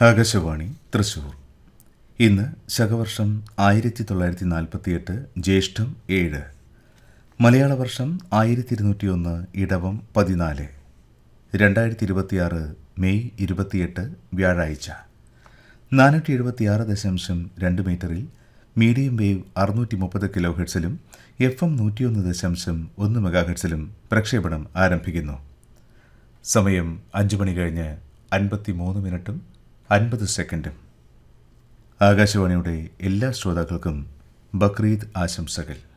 ആകാശവാണി തൃശൂർ ഇന്ന് ശകവർഷം ആയിരത്തി തൊള്ളായിരത്തി നാൽപ്പത്തിയെട്ട് ജ്യേഷ്ഠം ഏഴ് മലയാള വർഷം ആയിരത്തി ഇരുന്നൂറ്റി ഒന്ന് ഇടവം പതിനാല് രണ്ടായിരത്തി ഇരുപത്തിയാറ് മെയ് ഇരുപത്തിയെട്ട് വ്യാഴാഴ്ച നാനൂറ്റി എഴുപത്തിയാറ് ദശാംശം രണ്ട് മീറ്ററിൽ മീഡിയം വേവ് അറുന്നൂറ്റി മുപ്പത് കിലോ ഹെഡ്സിലും എഫ് എം നൂറ്റിയൊന്ന് ദശാംശം ഒന്ന് മെഗാഹെഡ്സിലും പ്രക്ഷേപണം ആരംഭിക്കുന്നു സമയം അഞ്ച് മണി കഴിഞ്ഞ് അൻപത്തി മൂന്ന് മിനിറ്റും അൻപത് സെക്കൻഡും ആകാശവാണിയുടെ എല്ലാ ശ്രോതാക്കൾക്കും ബക്രീദ് ആശംസകൾ